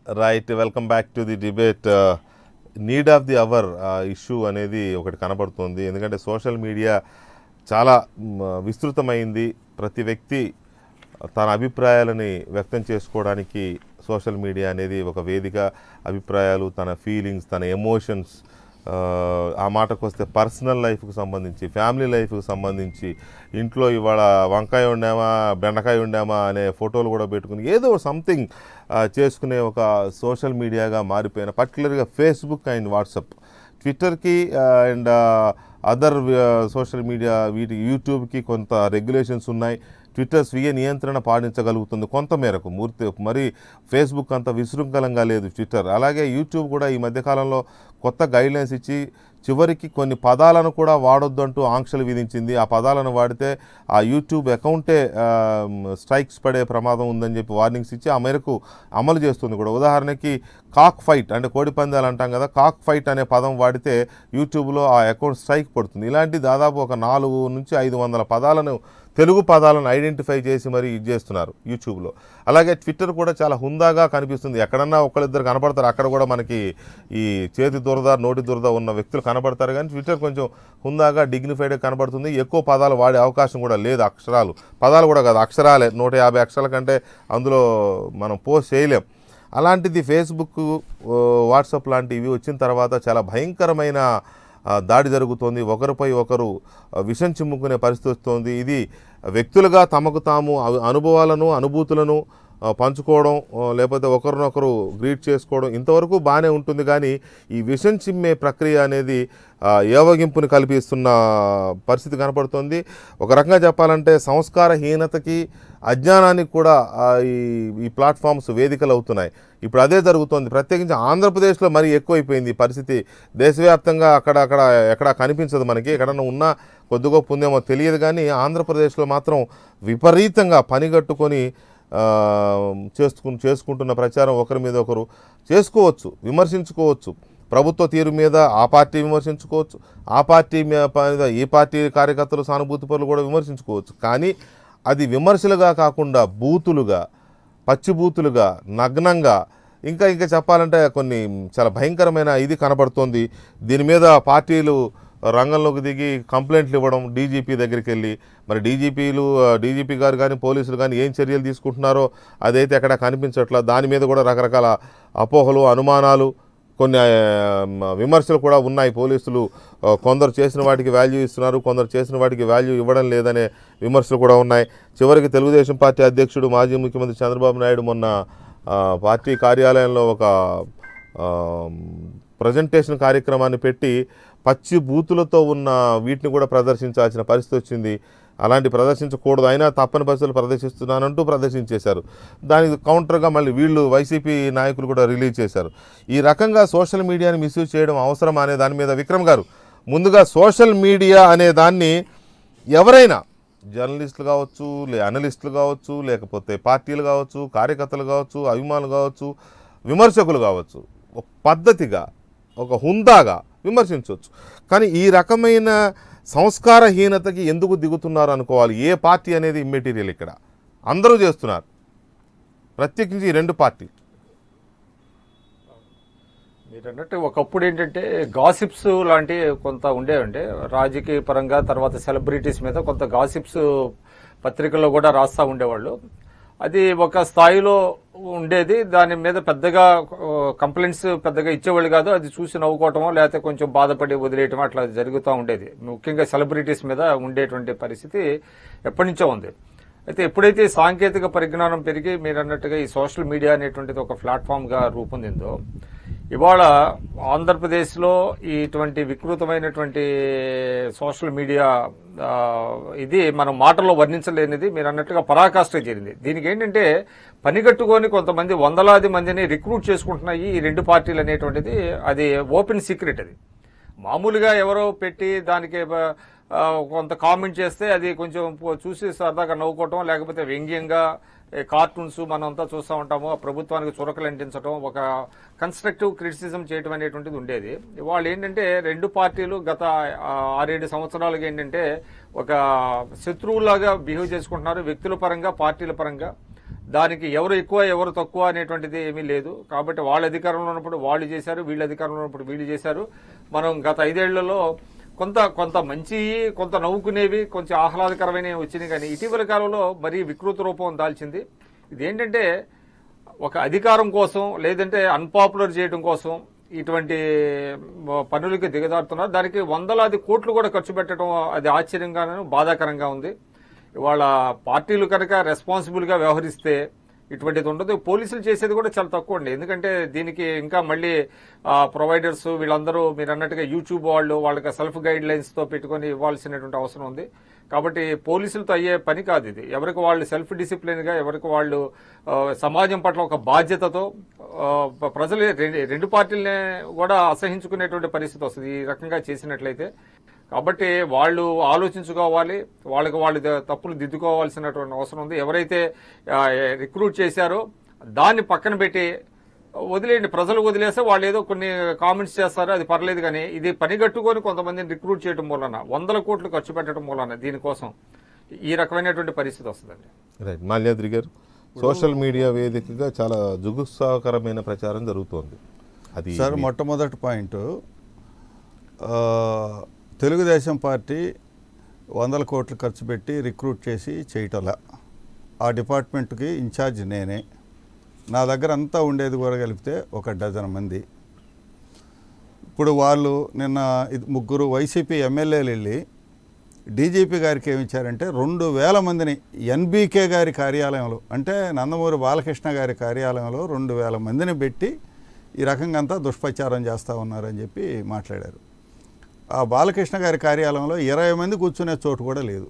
Right welcome back to the debate need of the hour issue అనేది ఒకటి కనబడుతుంది ఎందుకంటే సోషల్ మీడియా చాలా మ్, విస్తృతమైంది ప్రతి వ్యక్తి తన అభిప్రాయాలని వ్యక్తం చేసుకోవడానికి సోషల్ మీడియా అనేది ఒక వేదిక అభిప్రాయాలు తన ఫీలింగ్స్ తన ఎమోషన్స్ ఆ మాటకు వస్తే పర్సనల్ లైఫ్కి సంబంధించి ఫ్యామిలీ లైఫ్కి సంబంధించి ఇంట్లో ఇవాళ వంకాయ వండామా బెండకాయ వండామా అనే ఫోటోలు కూడా పెట్టుకుని ఏదో సంథింగ్ చేసుకునే ఒక సోషల్ మీడియాగా మారిపోయిన పర్టికులర్గా ఫేస్బుక్ అండ్ వాట్సాప్ ట్విట్టర్కి అండ్ అదర్ సోషల్ మీడియా వీటి యూట్యూబ్కి కొంత రెగ్యులేషన్స్ ఉన్నాయి ట్విట్టర్ స్వీయ నియంత్రణ పాటించగలుగుతుంది కొంత మేరకు మూర్తి మరి ఫేస్బుక్ అంత విశృంఖలంగా లేదు ట్విట్టర్ అలాగే యూట్యూబ్ కూడా ఈ మధ్యకాలంలో కొత్త గైడ్లైన్స్ ఇచ్చి చివరికి కొన్ని పదాలను కూడా వాడొద్దు అంటూ ఆంక్షలు విధించింది ఆ పదాలను వాడితే ఆ యూట్యూబ్ అకౌంటే స్ట్రైక్స్ పడే ప్రమాదం ఉందని చెప్పి వార్నింగ్స్ ఇచ్చి ఆ మేరకు అమలు చేస్తుంది కూడా ఉదాహరణకి కాక్ ఫైట్ అంటే కోడి పందాలు అంటాం కదా కాక్ ఫైట్ అనే పదం వాడితే యూట్యూబ్లో ఆ అకౌంట్ స్ట్రైక్ పడుతుంది ఇలాంటి దాదాపు ఒక నాలుగు నుంచి ఐదు వందల పదాలను తెలుగు పదాలను ఐడెంటిఫై చేసి మరి ఇది చేస్తున్నారు యూట్యూబ్లో అలాగే ట్విట్టర్ కూడా చాలా హుందాగా కనిపిస్తుంది ఎక్కడన్నా ఒకళ్ళిద్దరు కనపడతారు అక్కడ కూడా మనకి ఈ చేతి దురద నోటి దురద ఉన్న వ్యక్తులు కనపడతారు కానీ ట్విట్టర్ కొంచెం హుందాగా డిగ్నిఫైడ్గా కనబడుతుంది ఎక్కువ పదాలు వాడే అవకాశం కూడా లేదు అక్షరాలు పదాలు కూడా కాదు అక్షరాలే నూట యాభై అక్షరాల కంటే అందులో మనం పోస్ట్ చేయలేం అలాంటిది ఫేస్బుక్ ఓ, వాట్సాప్ లాంటివి వచ్చిన తర్వాత చాలా భయంకరమైన ఆ, దాడి జరుగుతోంది ఒకరిపై ఒకరు ఆ, విషం చిమ్ముకునే పరిస్థితి వస్తుంది ఇది వ్యక్తులుగా తమకు తాము అవి- అనుభవాలను అనుభూతులను ఆ, పంచుకోవడం ఆ, లేకపోతే ఒకరినొకరు గ్రీట్ చేసుకోవడం ఇంతవరకు బాగానే ఉంటుంది కానీ ఈ విషం చిమ్మే ప్రక్రియ అనేది ఆ, ఏవగింపుని కల్పిస్తున్న పరిస్థితి కనపడుతుంది ఒక రకంగా చెప్పాలంటే సంస్కారహీనతకి అజ్ఞానానికి కూడా ఆ, ఈ ఈ ప్లాట్ఫామ్స్ వేదికలు అవుతున్నాయి ఇప్పుడు అదే జరుగుతోంది ప్రత్యేకించి ఆంధ్రప్రదేశ్లో మరీ ఎక్కువైపోయింది ఈ పరిస్థితి దేశవ్యాప్తంగా అక్కడ అక్కడ ఎక్కడ కనిపించదు మనకి ఎక్కడన్నా ఉన్నా కొద్ది గొప్ప ఉందేమో తెలియదు కానీ ఆంధ్రప్రదేశ్లో మాత్రం విపరీతంగా పనిగట్టుకొని ఆ, చేసుకు చేసుకుంటున్న ప్రచారం ఒకరి మీద ఒకరు చేసుకోవచ్చు విమర్శించుకోవచ్చు ప్రభుత్వ తీరు మీద ఆ పార్టీ విమర్శించుకోవచ్చు ఆ పార్టీ మీద ప- ఈ పార్టీ కార్యకర్తలు సానుభూతి పరులు కూడా విమర్శించుకోవచ్చు కానీ అది విమర్శలుగా కాకుండా బూతులుగా పచ్చిబూతులుగా నగ్నంగా ఇంకా ఇంకా చెప్పాలంటే కొన్ని చాలా భయంకరమైన ఇది కనబడుతోంది దీని మీద పార్టీలు రంగంలోకి దిగి కంప్లైంట్లు ఇవ్వడం డీజీపీ దగ్గరికి వెళ్ళి మరి డీజీపీలు డీజీపీ గారు కానీ పోలీసులు కానీ ఏం చర్యలు తీసుకుంటున్నారో అదైతే ఎక్కడ కనిపించట్లా దాని మీద కూడా రకరకాల అపోహలు అనుమానాలు కొన్ని ఆ, విమర్శలు కూడా ఉన్నాయి పోలీసులు ఆ, కొందరు చేసిన వాటికి వాల్యూ ఇస్తున్నారు కొందరు చేసిన వాటికి వాల్యూ ఇవ్వడం లేదనే విమర్శలు కూడా ఉన్నాయి చివరికి తెలుగుదేశం పార్టీ అధ్యక్షుడు మాజీ ముఖ్యమంత్రి చంద్రబాబు నాయుడు మొన్న ఆ, పార్టీ కార్యాలయంలో ఒక ఆ, ప్రజెంటేషన్ కార్యక్రమాన్ని పెట్టి పచ్చి బూతులతో ఉన్న వీటిని కూడా ప్రదర్శించాల్సిన పరిస్థితి వచ్చింది అలాంటి ప్రదర్శించకూడదు అయినా తప్పని పరిస్థితులు ప్రదర్శిస్తున్నానంటూ ప్రదర్శించేశారు దానికి కౌంటర్గా మళ్ళీ వీళ్ళు వైసీపీ నాయకులు కూడా రిలీజ్ చేశారు ఈ రకంగా సోషల్ మీడియాని మిస్యూజ్ చేయడం అవసరం అనే దాని మీద విక్రమ్ గారు ముందుగా సోషల్ మీడియా అనే దాన్ని ఎవరైనా జర్నలిస్టులు కావచ్చు లే అనలిస్టులు కావచ్చు లేకపోతే పార్టీలు కావచ్చు కార్యకర్తలు కావచ్చు అభిమానులు కావచ్చు విమర్శకులు కావచ్చు ఒక పద్ధతిగా ఒక హుందాగా విమర్శించవచ్చు కానీ ఈ రకమైన సంస్కారహీనతకి ఎందుకు దిగుతున్నారు అనుకోవాలి ఏ పార్టీ అనేది ఇమ్మెటీరియల్ ఇక్కడ అందరూ చేస్తున్నారు ప్రత్యేకించి ఈ రెండు పార్టీ మీరు అన్నట్టు ఒకప్పుడు ఏంటంటే గాసిప్స్ లాంటి కొంత ఉండేవండి రాజకీయ పరంగా తర్వాత సెలబ్రిటీస్ మీద కొంత గాసిప్స్ పత్రికల్లో కూడా రాస్తా ఉండేవాళ్ళు అది ఒక స్థాయిలో ఉండేది దాని మీద పెద్దగా కంప్లైంట్స్ పెద్దగా ఇచ్చేవాళ్ళు కాదు అది చూసి నవ్వుకోవటమో లేకపోతే కొంచెం బాధపడి వదిలేయటమో అట్లా జరుగుతూ ఉండేది ముఖ్యంగా సెలబ్రిటీస్ మీద ఉండేటువంటి పరిస్థితి ఎప్పటి నుంచో ఉంది అయితే ఎప్పుడైతే ఈ సాంకేతిక పరిజ్ఞానం పెరిగి మీరు అన్నట్టుగా ఈ సోషల్ మీడియా అనేటువంటిది ఒక ప్లాట్ఫామ్ గా రూపొందిందో ఇవాళ ఆంధ్రప్రదేశ్లో ఇటువంటి వికృతమైనటువంటి సోషల్ మీడియా ఆ, ఇది మనం మాటల్లో వర్ణించలేనిది మీరు అన్నట్టుగా పరాకాష్ట చేరింది దీనికి ఏంటంటే పనిగట్టుకొని కొంతమంది వందలాది మందిని రిక్రూట్ చేసుకుంటున్నాయి ఈ రెండు పార్టీలు అనేటువంటిది అది ఓపెన్ సీక్రెట్ అది మామూలుగా ఎవరో పెట్టి దానికి బ- ఆ, కొంత కామెంట్ చేస్తే అది కొంచెం పో- చూసి సరదాగా నవ్వుకోవటం లేకపోతే వ్యంగ్యంగా ఏ, కార్టూన్స్ మనం అంతా చూస్తూ ఉంటాము ఆ ప్రభుత్వానికి చురకలు అంటించడం ఒక కన్స్ట్రక్టివ్ క్రిటిసిజం చేయడం అనేటువంటిది ఉండేది వాళ్ళు ఏంటంటే రెండు పార్టీలు గత ఆ, ఆరేడు సంవత్సరాలుగా ఏంటంటే ఒక శత్రువులాగా బిహేవ్ చేసుకుంటున్నారు వ్యక్తుల పరంగా పార్టీల పరంగా దానికి ఎవరు ఎక్కువ ఎవరు తక్కువ అనేటువంటిది ఏమీ లేదు కాబట్టి వాళ్ళ అధికారంలో ఉన్నప్పుడు వాళ్ళు చేశారు వీళ్ళ అధికారంలో ఉన్నప్పుడు వీళ్ళు చేశారు మనం గత ఐదేళ్లలో కొంత కొంత మంచి కొంత నవ్వుకునేవి కొంచెం ఆహ్లాదకరమైనవి వచ్చినాయి కానీ ఇటీవల కాలంలో మరీ వికృత రూపం దాల్చింది ఇదేంటంటే ఒక అధికారం కోసం లేదంటే అన్పాపులర్ చేయడం కోసం ఇటువంటి మ- పనులకి దిగజారుతున్నారు దానికి వందలాది కోట్లు కూడా ఖర్చు పెట్టడం అది ఆశ్చర్యంగాను బాధాకరంగా ఉంది ఇవాళ పార్టీలు కనుక రెస్పాన్సిబుల్గా వ్యవహరిస్తే ఇటువంటిది ఉండదు పోలీసులు చేసేది కూడా చాలా తక్కువ అండి ఎందుకంటే దీనికి ఇంకా మళ్ళీ ప్రొవైడర్స్ వీళ్ళందరూ మీరు అన్నట్టుగా యూట్యూబ్ వాళ్ళు వాళ్ళకి సెల్ఫ్ గైడ్ లైన్స్ తో పెట్టుకొని ఇవ్వాల్సినటువంటి అవసరం ఉంది కాబట్టి పోలీసులతో అయ్యే పని కాదు ఇది ఎవరికి వాళ్ళు సెల్ఫ్ డిసిప్లిన్ గా ఎవరికి వాళ్ళు ఆ, సమాజం పట్ల ఒక బాధ్యతతో ఆ, ప- ప్రజలు రెండు- రెండు పార్టీలనే కూడా అసహించుకునేటువంటి పరిస్థితి వస్తుంది ఈ రకంగా చేసినట్లయితే కాబట్టి వాళ్ళు ఆలోచించుకోవాలి వాళ్ళకి వాళ్ళు ద- తప్పులు దిద్దుకోవాల్సినటువంటి అవసరం ఉంది ఎవరైతే ఆ, రిక్రూట్ చేశారో దాన్ని పక్కన పెట్టి వదిలేయండి ప్రజలు వదిలేస్తే వాళ్ళు ఏదో కొన్ని కామెంట్స్ చేస్తారు అది పర్లేదు కానీ ఇది పని కట్టుకొని కొంతమందిని రిక్రూట్ చేయడం మూలన వందల కోట్లు ఖర్చు పెట్టడం మూలన దీనికోసం ఈ రకమైనటువంటి పరిస్థితి వస్తుందండి రైట్ మాల్యాద్రి గారు సోషల్ మీడియా వేదికగా చాలా జుగుత్సాకరమైన ప్రచారం జరుగుతోంది అది సార్ మొట్టమొదటి పాయింట్ ఆ, తెలుగుదేశం పార్టీ వందల కోట్లు ఖర్చు పెట్టి రిక్రూట్ చేసి చేయటంలా ఆ డిపార్ట్మెంట్కి ఇన్ఛార్జ్ నేనే నా దగ్గర అంతా ఉండేది కూడా కలిపితే ఒక డజన్ మంది ఇప్పుడు వాళ్ళు నిన్న ఇది ముగ్గురు వైసీపీ ఎమ్మెల్యేలు వెళ్ళి డీజీపీ గారికి ఏమి ఇచ్చారంటే రెండు వేల మందిని ఎన్బీకే గారి కార్యాలయంలో అంటే నందమూరి బాలకృష్ణ గారి కార్యాలయంలో రెండు వేల మందిని పెట్టి ఈ రకంగా అంతా దుష్ప్రచారం చేస్తూ ఉన్నారని చెప్పి మాట్లాడారు ఆ బాలకృష్ణ గారి కార్యాలయంలో ఇరవై మంది కూర్చునే చోటు కూడా లేదు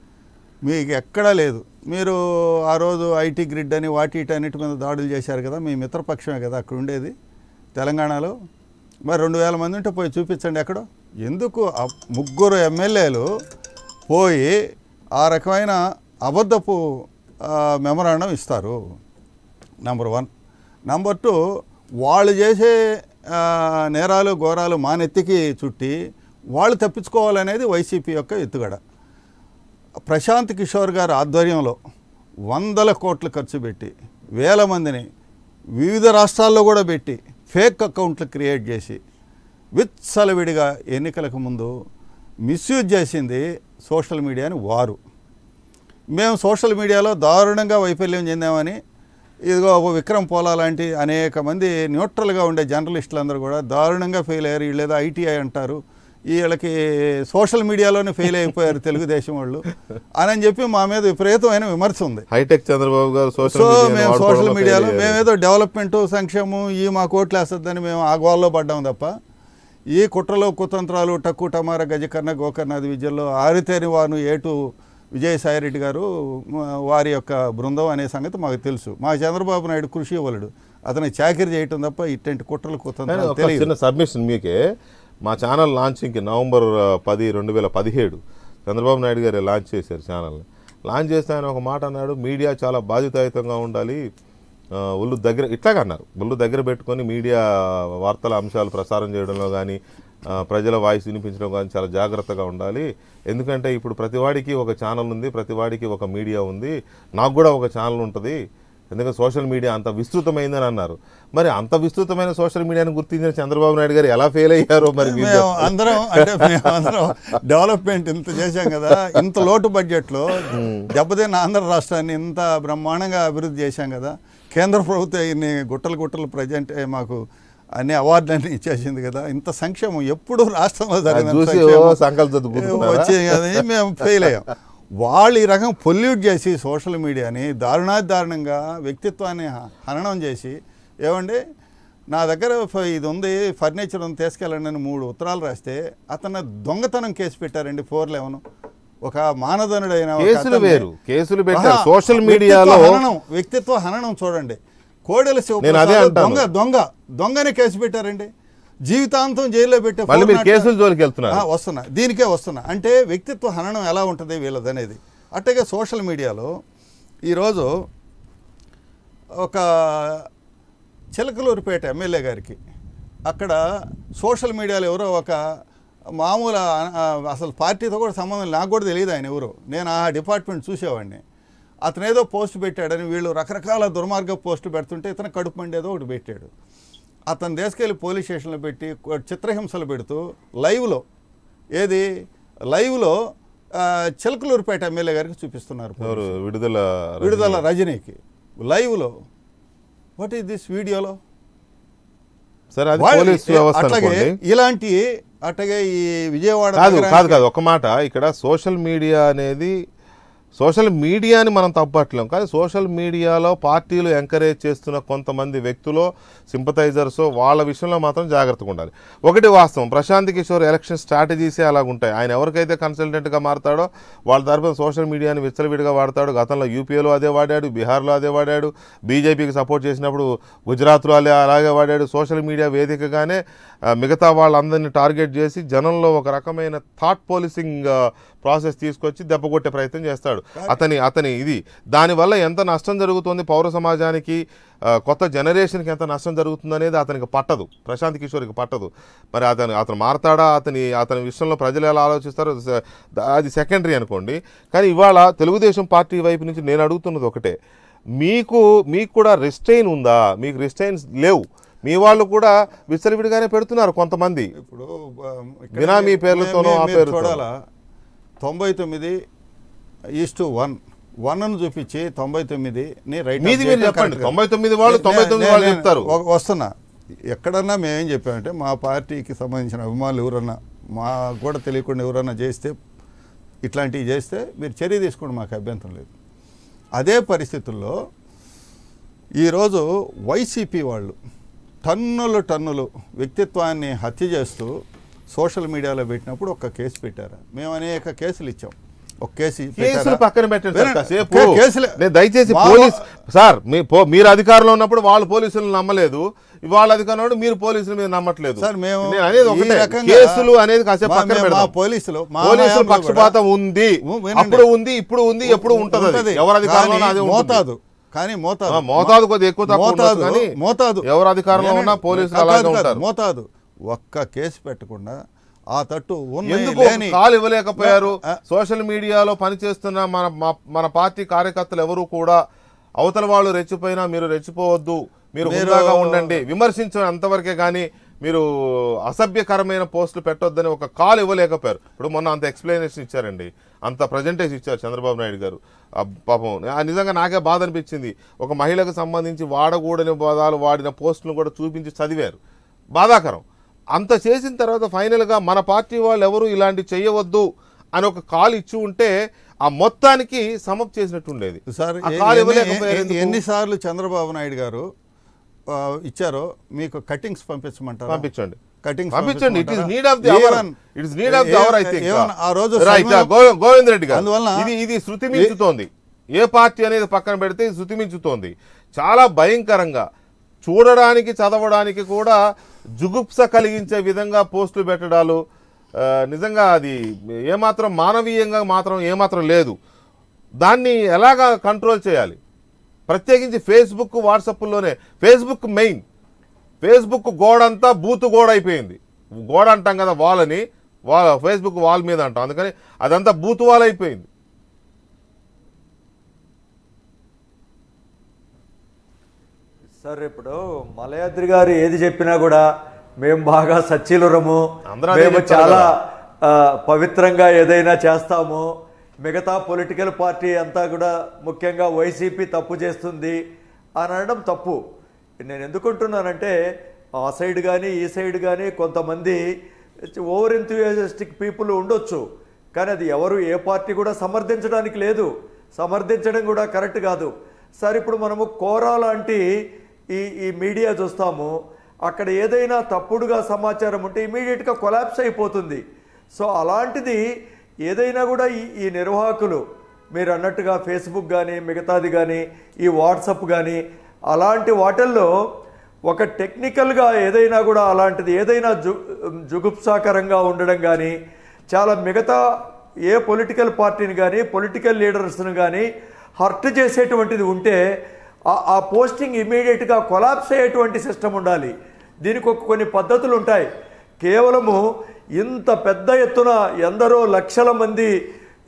మీకు ఎక్కడా లేదు మీరు ఆ రోజు ఐటీ గ్రిడ్ అని వాటి ఇటు అన్నిటి మీద దాడులు చేశారు కదా మీ మిత్రపక్షమే కదా అక్కడ ఉండేది తెలంగాణలో మరి రెండు వేల మంది ఉంటే పోయి చూపించండి ఎక్కడో ఎందుకు ఆ ముగ్గురు ఎమ్మెల్యేలు పోయి ఆ రకమైన అబద్ధపు మెమరాండం ఇస్తారు నంబర్ వన్ నంబర్ టూ వాళ్ళు చేసే ఆ, నేరాలు ఘోరాలు మానెత్తికి చుట్టి వాళ్ళు తప్పించుకోవాలనేది వైసీపీ యొక్క ఎత్తుగడ ప్రశాంత్ కిషోర్ గారి ఆధ్వర్యంలో వందల కోట్లు ఖర్చు పెట్టి వేల మందిని వివిధ రాష్ట్రాల్లో కూడా పెట్టి ఫేక్ అకౌంట్లు క్రియేట్ చేసి విచ్చలవిడిగా ఎన్నికలకు ముందు మిస్యూజ్ చేసింది సోషల్ మీడియాని వారు మేము సోషల్ మీడియాలో దారుణంగా వైఫల్యం చెందామని ఇదిగో ఒక విక్రమ్ పోలా లాంటి అనేక మంది న్యూట్రల్గా ఉండే జర్నలిస్టులు అందరూ కూడా దారుణంగా ఫెయిల్ అయ్యారు వీళ్ళేదో ఐటీఐ అంటారు వీళ్ళకి సోషల్ మీడియాలోనే ఫెయిల్ అయిపోయారు తెలుగుదేశం వాళ్ళు అని చెప్పి మా మీద విపరీతమైన విమర్శ ఉంది హైటెక్ చంద్రబాబు గారు సోషల్ సో మీడియాను మేము సోషల్ వాడుకోవడంలో మీడియాలో fail అయ్యారు. మేమేదో డెవలప్మెంట్ సంక్షేమం ఈ మా కోట్లు వేస్తుందని మేము ఆ గోల్లో పడ్డాం తప్ప ఈ కుట్రలో కుతంత్రాలు టక్కు టమార గజకర్ణ గోకర్ణాది విద్యల్లో ఆరితేని వారు ఏటు విజయసాయిరెడ్డి గారు మ- వారి యొక్క బృందం అనే సంగతి మాకు తెలుసు మా చంద్రబాబు నాయుడు కృషి ఇవ్వలేడు అతని చాకరీ చేయటం తప్ప ఇట్లాంటి కుట్రలు కానీ కుతంత్రాలు ఒక తెలియదు చిన్న సబ్మిషన్ మీకే మా ఛానల్ లాంచింగ్కి నవంబర్ ఆ, పది రెండు వేల పదిహేడు చంద్రబాబు నాయుడు గారు లాంచ్ చేశారు ఛానల్ని లాంచ్ చేస్తే ఆయన ఒక మాట అన్నాడు మీడియా చాలా బాధ్యతాయుతంగా ఉండాలి ఆ, ఒళ్ళు దగ్గర ఇట్లాగా అన్నారు ఒళ్ళు దగ్గర పెట్టుకొని మీడియా వార్తల అంశాలు ప్రసారం చేయడంలో కానీ ప్రజల వాయిస్ వినిపించడం కానీ చాలా జాగ్రత్తగా ఉండాలి ఎందుకంటే ఇప్పుడు ప్రతివాడికి ఒక ఛానల్ ఉంది ప్రతివాడికి ఒక మీడియా ఉంది నాకు కూడా ఒక ఛానల్ ఉంటుంది ఎందుకంటే సోషల్ మీడియా అంత విస్తృతమైందని అన్నారు మరి అంత విస్తృతమైన సోషల్ మీడియాను గుర్తించిన చంద్రబాబు నాయుడు గారు ఎలా ఫెయిల్ అయ్యారో మరి మీరు మేము అందరం అంటే మేము అందరం డెవలప్మెంట్ ఇంత చేశాం కదా ఇంత లోటు బడ్జెట్లో దెబ్బతిన్న ఆంధ్ర రాష్ట్రాన్ని ఇంత బ్రహ్మాండంగా అభివృద్ధి చేశాం కదా కేంద్ర ప్రభుత్వం ఇన్ని గుట్టలు గుట్టలు ప్రజెంట్ మాకు అన్ని అవార్డులన్నీ ఇచ్చేసింది కదా ఇంత సంక్షేమం ఎప్పుడు రాష్ట్రంలో అది జరిగిన చూసి సంక్షేమం ఓ సంకల్ప జత గుర్తుకున్నారా? వచ్చి అది మేము ఫెయిల్ అయ్యాం వాళ్ళు ఈ రకం పొల్యూట్ చేసి సోషల్ మీడియాని దారుణాతి దారుణంగా వ్యక్తిత్వాన్ని హ- హననం చేసి ఏమండి నా దగ్గర ఫ- ఇది ఉంది ఫర్నిచర్ ఉంది తీసుకెళ్ళండి అని మూడు ఉత్తరాలు రాస్తే అతను దొంగతనం కేసు పెట్టారండి ఫోర్ లెవెన్ ఒక మానదనుడైన ఒక కేసులు అతన్ని- వేరు కేసులు పెట్టారు ఆహా, సోషల్ వ్యక్తిత్వ మీడియాలో హననం వ్యక్తిత్వ హననం చూడండి కోడెల నేను అదే శివప్రసాద్ అంటాను. దొంగ దొంగ దొంగనే కేసు పెట్టారండి జీవితాంతం జైల్లో పెట్టే మళ్ళీ మీరు ఫోర్ కేసుల జోలికి వెళ్తున్నారు ఆ, వస్తున్నా దీనికే వస్తున్నా అంటే వ్యక్తిత్వ హననం ఎలా ఉంటుంది వీళ్ళదనేది అట్టగే సోషల్ మీడియాలో ఈరోజు ఒక చిలకలూరిపేట ఎమ్మెల్యే గారికి అక్కడ సోషల్ మీడియాలో ఎవరో ఒక మామూలు ఆ, అసలు పార్టీతో కూడా సంబంధం నాకు కూడా తెలియదు ఆయన ఎవరు నేను ఆ డిపార్ట్మెంట్ చూసేవాడిని అతను ఏదో పోస్ట్ పెట్టాడని వీళ్ళు రకరకాల దుర్మార్గ పోస్ట్ పెడుతుంటే ఇతను కడుపు మండేదో ఒకటి పెట్టాడు అతను తీసుకెళ్ళి పోలీస్ స్టేషన్లో పెట్టి కొ- చిత్రహింసలు పెడుతూ లైవ్లో ఏది లైవ్లో ఆ, చిలకలూరుపేట ఎమ్మెల్యే గారికి చూపిస్తున్నారు ఎవరు విడుదల విడుదల రజనీకి లైవ్లో వాట్ ఈస్ దిస్ వీడియోలో సరే అది వాళ్ళు- పోలీస్ వ్యవస్థ అట్లాగే అనుకోండి ఇలాంటి అట్లాగే ఈ విజయవాడ కాదు నగరానికి- కాదు కాదు ఒక మాట ఇక్కడ సోషల్ మీడియా అనేది సోషల్ మీడియాని మనం తప్పట్లేం కానీ సోషల్ మీడియాలో పార్టీలు ఎంకరేజ్ చేస్తున్న కొంతమంది వ్యక్తులు సింపథైజర్స్ వాళ్ళ విషయంలో మాత్రం జాగ్రత్తగా ఉండాలి ఒకటి వాస్తవం ప్రశాంత్ కిషోర్ ఎలక్షన్ స్ట్రాటజీసే అలాగ ఉంటాయి ఆయన ఎవరికైతే కన్సల్టెంట్గా మారతాడో వాళ్ళ తరపున సోషల్ మీడియాని విచ్చలవిడిగా వాడతాడు గతంలో యూపీఏలో అదే వాడాడు బీహార్లో అదే వాడాడు బీజేపీకి సపోర్ట్ చేసినప్పుడు గుజరాత్లో అలా అలాగే వాడాడు సోషల్ మీడియా వేదికగానే ఆ, మిగతా వాళ్ళందరినీ టార్గెట్ చేసి జనంలో ఒక రకమైన థాట్ పోలీసింగ్ ప్రాసెస్ తీసుకొచ్చి దెబ్బ కొట్టే ప్రయత్నం చేస్తాడు అతని అతని ఇది దానివల్ల ఎంత నష్టం జరుగుతుంది పౌర సమాజానికి ఆ, కొత్త జనరేషన్కి ఎంత నష్టం జరుగుతుంది అనేది అతనికి పట్టదు ప్రశాంత్ కిషోర్కి పట్టదు మరి అతను అతను మారతాడా అతని అతని విషయంలో ప్రజలు ఎలా ఆలోచిస్తారో స- అది సెకండరీ అనుకోండి కానీ ఇవాళ తెలుగుదేశం పార్టీ వైపు నుంచి నేను అడుగుతున్నది ఒకటే మీకు మీకు కూడా రిస్టైన్ ఉందా మీకు రిస్టైన్స్ లేవు మీ వాళ్ళు కూడా విచ్చలవిడిగానే పెడుతున్నారు కొంతమంది ఇప్పుడు ఆ, ఇక్కడ బినామీ మీ- పేర్లతోనో, మీ- ఆ మీరు పేర్లతోనో. చూడాలా తొంభై తొమ్మిది ఈస్ టు వన్ వన్ చూపించి తొంభై తొమ్మిదిని రైట్ మీది మీరు చెప్పండి. 99 వాళ్ళు, 99 వాళ్ళు చెప్తారు. వస్తున్నా ఎక్కడన్నా మేమేం చెప్పామంటే మా పార్టీకి సంబంధించిన అభిమానులు ఎవరన్నా మా కూడా తెలియకుండా ఎవరన్నా చేస్తే ఇట్లాంటివి చేస్తే మీరు చర్య తీసుకోండి మాకు అభ్యంతరం లేదు అదే పరిస్థితుల్లో ఈరోజు వైసీపీ వాళ్ళు టన్నులు టన్నులు వ్యక్తిత్వాన్ని హత్య చేస్తూ సోషల్ మీడియాలో పెట్టినప్పుడు ఒక కేసు పెట్టారు మేము అనేక కేసులు ఇచ్చాం ఒక కేసు పెట్టారా? కేసులు పక్కన పెట్టండి సార్ వినండి. కాసేపు కే- కేసులే- నేను దయచేసి మా- పోలీస్ సార్ మీ పో- మీరు అధికారంలో ఉన్నప్పుడు వాళ్ళు పోలీసులను నమ్మలేదు వాళ్ళ అధికారంలో ఉన్నప్పుడు మీరు పోలీసుల మీద నమ్మట్లేదు సార్ మేము నేను అనేది ఈ ఒకటే రకంగా కేసులు అనేది కాసేపు మా- పక్కన మేము- మా పెడదాం పోలీసులు మా పోలీసులు హయాంలో పక్షపాతం కూడా- ఉంది ఉ- వినండి. అప్పుడు ఉంది ఇప్పుడు ఉంది ఎప్పుడు ఉంటది అది. ఉంటది. ఎవరు అధికారంలో కానీ అదే ఉంటుంది. మోతాదు కానీ మోతాదు ఆ, మోతాదు కొద్దిగా ఎక్కువ తక్కువ ఉండొచ్చు మోతాదు కానీ మోతాదు ఎవరు అధికారంలో నేనే- ఉన్నా పోలీసులు కాదు, అలాగే కాదు, ఉంటారు. మోతాదు ఒక్క కేసు పెట్టకుండా ఆ తట్టు ఉన్నాయి ఎందుకు ఒక లేని కాలు ఇవ్వలేకపోయారు ఆ, సోషల్ మీడియాలో పనిచేస్తున్న మన మా- మన పార్టీ కార్యకర్తలు ఎవరు కూడా అవతల వాళ్ళు రెచ్చిపోయినా మీరు రెచ్చిపోవద్దు మీరు మీరు- హుందాగా ఉండండి విమర్శించడం అంతవరకే కానీ మీరు అసభ్యకరమైన పోస్టులు పెట్టొద్దని ఒక కాల్ ఇవ్వలేకపోయారు ఇప్పుడు మొన్న అంత ఎక్స్ప్లెనేషన్ ఇచ్చారండి అంత ప్రజెంటేషన్ ఇచ్చారు చంద్రబాబు నాయుడు గారు ఆ పాపం ఆ నిజంగా నాకే బాధ అనిపించింది ఒక మహిళకు సంబంధించి వాడకూడని పదాలు వాడిన పోస్టులను కూడా చూపించి చదివారు బాధాకరం అంత చేసిన తర్వాత ఫైనల్గా మన పార్టీ వాళ్ళు ఎవరు ఇలాంటి చేయవద్దు అని ఒక కాల్ ఇచ్చి ఉంటే ఆ మొత్తానికి సమప్ చేసినట్టు ఉండేది సార్ ఆ ఎ- కాల్ ఎన్ని- ఇవ్వలేకపోయారు ఎ- ఎందుకు? ఎన్నిసార్లు చంద్రబాబు నాయుడు గారు ఆ, ఇచ్చారో మీకు కటింగ్స్ పంపించమంటారు పంపించండి కటింగ్స్ పంపించండి ఇట్ ఇస్ పంపించమంటారా? Need of the hour Even- it is need of the a- hour I think even ఆ రోజు రైట్ సమయంలో- గోవింద్ రెడ్డి గారు అందువలన- ఇది ఇది శృతి మించుతోంది ఏ పార్టీ అనేది పక్కన పెడితే ఇది శృతి మించుతోంది చాలా భయంకరంగా చూడడానికి చదవడానికి కూడా జుగుప్స కలిగించే విధంగా పోస్టులు పెట్టడాలు ఆ, నిజంగా అది ఏమాత్రం మానవీయంగా మాత్రం ఏమాత్రం లేదు దాన్ని ఎలాగా కంట్రోల్ చేయాలి ప్రత్యేకించి ఫేస్బుక్ వాట్సాప్లోనే ఫేస్బుక్ మెయిన్ ఫేస్బుక్ గోడ అంతా బూతు గోడ అయిపోయింది గోడ అంటాం కదా వాల్ అని వా ఫేస్బుక్ వాల్ మీద అంటాం అందుకని అదంతా బూతు వాల్ అయిపోయింది సార్ ఇప్పుడు మలయాద్రి గారు ఏది చెప్పినా కూడా మేము బాగా సచ్చీలురము అందరూ అదే మేము చెప్తారు చాలా కదా. ఆ, పవిత్రంగా ఏదైనా చేస్తాము మిగతా పొలిటికల్ పార్టీ అంతా కూడా ముఖ్యంగా వైసీపీ తప్పు చేస్తుంది అని అనడం తప్పు నేను ఎందుకుంటున్నానంటే ఆ సైడ్ కానీ ఈ సైడ్ కానీ కొంతమంది ఓవర్ ఎంతూజియాస్టిక్ పీపుల్ ఉండొచ్చు కానీ అది ఎవరు ఏ పార్టీ కూడా సమర్థించడానికి లేదు సమర్థించడం కూడా కరెక్ట్ కాదు సార్ ఇప్పుడు మనము కోరా లాంటి ఈ ఈ మీడియా చూస్తాము అక్కడ ఏదైనా తప్పుడుగా సమాచారం ఉంటే ఇమీడియట్గా కొలాప్స్ అయిపోతుంది సో అలాంటిది ఏదైనా కూడా ఈ ఈ నిర్వాహకులు మీరు అన్నట్టుగా ఫేస్బుక్ కానీ మిగతాది కానీ ఈ వాట్సప్ కానీ అలాంటి వాటిల్లో ఒక టెక్నికల్గా ఏదైనా కూడా అలాంటిది ఏదైనా జు జుగుప్సాకరంగా ఉండడం కానీ చాలా మిగతా ఏ పొలిటికల్ పార్టీని కానీ పొలిటికల్ లీడర్స్ని కానీ హర్ట్ చేసేటువంటిది ఉంటే ఆ- ఆ పోస్టింగ్ ఇమీడియట్గా కొలాప్స్ అయ్యేటువంటి సిస్టమ్ ఉండాలి దీనికి ఒక కొన్ని పద్ధతులు ఉంటాయి కేవలము ఇంత పెద్ద ఎత్తున ఎందరో లక్షల మంది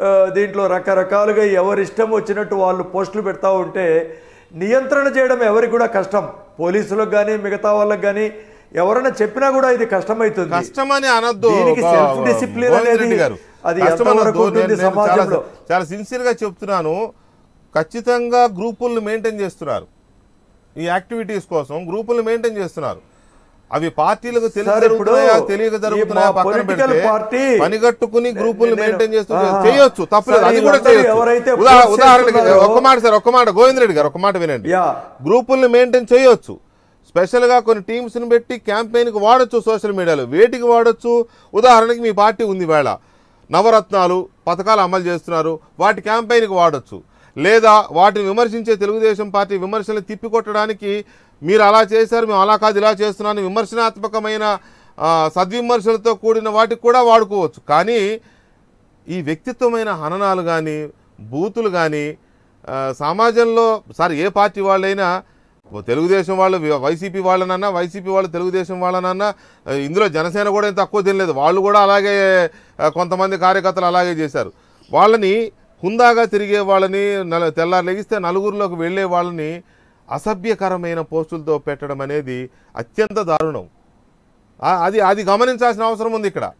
ఆ, దీంట్లో రకరకాలుగా ఎవరి ఇష్టం వచ్చినట్టు వాళ్ళు పోస్టులు పెడతా ఉంటే నియంత్రణ చేయడం ఎవరికి కూడా కష్టం పోలీసులకు కానీ మిగతా వాళ్ళకి కానీ ఎవరైనా చెప్పినా కూడా ఇది కష్టమవుతుంది కష్టమని అనొద్దు దీనికి ఒక- self discipline గోవింద్ అనేది రెడ్డి గారు అది కష్టం ఎంతవరకు అనొద్దు. ఉంటుంది నేను- నేను చాలా- సమాజంలో? చాలా సిన్సియర్ గా చెప్తున్నాను ఖచ్చితంగా గ్రూపులను మెయింటైన్ చేస్తున్నారు ఈ యాక్టివిటీస్ కోసం గ్రూపులు మెయింటైన్ చేస్తున్నారు అవి పార్టీలకు తెలిసి సార్, ఇప్పుడు జరుగుతున్నాయా తెలియక ఈ జరుగుతున్నాయా మా పక్కన political పెడితే party పనిగట్టుకుని గ్రూపులు నేను- మెయింటైన్ చేస్తూ ఆహా. చేయొచ్చు తప్పలేదు సార్, అది కూడా వీళ్ళందరూ చేయొచ్చు ఎవరైతే ఉదా- post ఉదాహరణకి చేస్తున్నారో- ఒక్క మాట సార్ ఒక్క మాట గోవింద్ రెడ్డి గారు ఒక్క మాట వినండి యా. గ్రూపుల్ని మెయింటైన్ చేయొచ్చు స్పెషల్గా కొన్ని టీమ్స్ని పెట్టి క్యాంపెయిన్కి వాడొచ్చు సోషల్ మీడియాలో వేటికి వాడొచ్చు ఉదాహరణకి మీ పార్టీ ఉంది వేళ నవరత్నాలు పథకాలు అమలు చేస్తున్నారు వాటి క్యాంపెయిన్కి వాడొచ్చు లేదా వాటిని విమర్శించే తెలుగుదేశం పార్టీ విమర్శలు తిప్పికొట్టడానికి మీరు అలా చేశారు మేము అలా కాదు ఇలా చేస్తున్నాను విమర్శనాత్మకమైన ఆ, సద్విమర్శలతో కూడిన వాటికి కూడా వాడుకోవచ్చు కానీ ఈ వ్యక్తిత్వమైన హననాలు కానీ బూతులు కానీ సమాజంలో సార్ ఏ పార్టీ వాళ్ళైనా ఓ తెలుగుదేశం వాళ్ళు వి- వైసీపీ వాళ్ళనన్నా వైసీపీ వాళ్ళు తెలుగుదేశం వాళ్ళనన్నా ఆ, ఇందులో జనసేన కూడా ఏం తక్కువ తినలేదు వాళ్ళు కూడా అలాగే ఆ, కొంతమంది కార్యకర్తలు అలాగే చేశారు వాళ్ళని హుందాగా తిరిగే వాళ్ళని నల తెల్లారు లెగిస్తే నలుగురిలోకి వెళ్ళే వాళ్ళని అసభ్యకరమైన పోస్టులతో పెట్టడం అనేది అత్యంత దారుణం ఆ, అది అది గమనించాల్సిన అవసరం ఉంది ఇక్కడ